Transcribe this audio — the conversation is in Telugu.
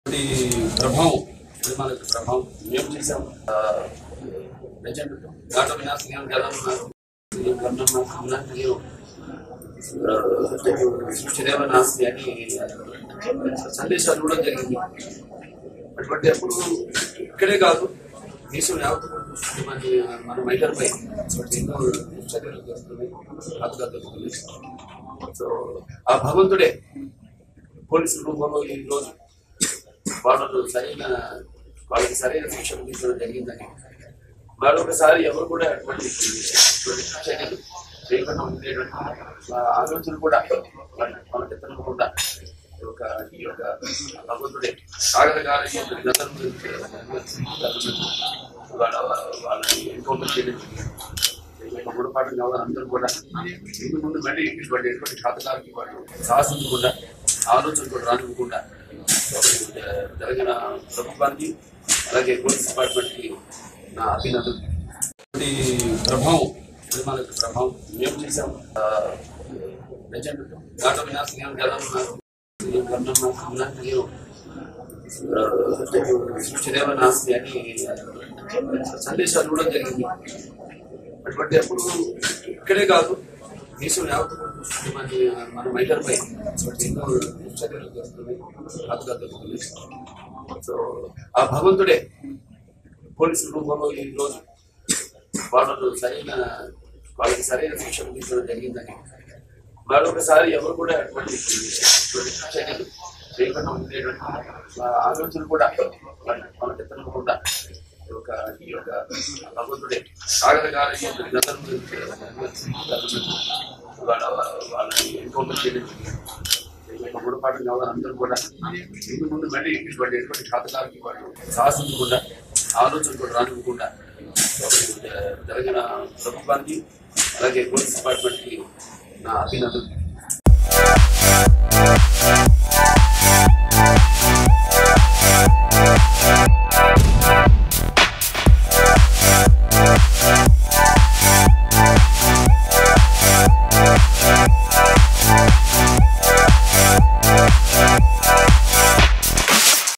ఈ ప్రభావం సినిమాల యొక్క ప్రభావం మేము చేసాం లెజెండ్ ఘాట వినాశనం సృష్టిదేవ నాస్తి అని సందేశాలు కూడా జరిగింది అటువంటి అప్పుడు ఇక్కడే కాదు దేశం యావత్ మన మన మహిళలపై ఎన్నో చర్యలు జరుగుతున్నాయి ఆతుగా జరుగుతున్నాయి సో ఆ భగవంతుడే పోలీసుల రూపంలో ఈ రోజు వాళ్ళు సరైన వాళ్ళకి సరైన శిక్ష విధించడం జరిగిందని మరొకసారి ఎవరు కూడా అటువంటి అటువంటి చర్యలు చేయకుండా ఉండేటువంటి ఆ ఆలోచన కూడా మనకి తినకుండా ఒక ఈ యొక్క భగవంతుడే కాగల గారి గతంలో వాళ్ళ వాళ్ళని ఎన్కౌంటర్ చేయడం గుణపాఠం కావాలి అందరూ కూడా ముందు ముందు మళ్ళీ ఇటువంటి ఎటువంటి ఖాతకాలకి వాళ్ళు సాహసించకుండా ఆలోచన కూడా రానివ్వకుండా జరిగిన ప్రభుత్వానికి అలాగే పోలీస్ డిపార్ట్మెంట్కి నా అభినందన ఈ ప్రభావం సినిమాల యొక్క ప్రభావం మేము చేసాం లెజెండ్ ఘాట వినాశనం సృష్టిదేవ నాస్తి అని సందేశాలు కూడా జరిగింది అటువంటి అప్పుడు ఇక్కడే కాదు దేశం యావత్ మన మన మహిళలపై ఎన్నో చర్యలు జరుగుతున్నాయి ఆతుగా జరుగుతున్నాయి సో ఆ భగవంతుడే పోలీసుల రూపంలో ఈ రోజు వాళ్ళు సరైన వాళ్ళకి సరైన శిక్ష విధించడం జరిగిందని మరొకసారి ఎవరు కూడా అటువంటి అటువంటి చర్యలు చేయకుండా ఉండేటువంటి ఆ ఆలోచన కూడా మనకి తినకుండా ఒక ఈ యొక్క భగవంతుడే కాగల గారి గతంలో వాళ్ళ వాళ్ళని ఎన్కౌంటర్ చేయడం గుణపాఠం కావాలి అందరూ కూడా ముందు ముందు మళ్ళీ ఇటువంటి ఎటువంటి ఖాతకాలకి వాళ్ళు సాహసించకుండా ఆలోచన కూడా రానివ్వకుండా జరిగిన ప్రభుత్వానికి అలాగే పోలీస్ డిపార్ట్మెంట్కి నా అభినందన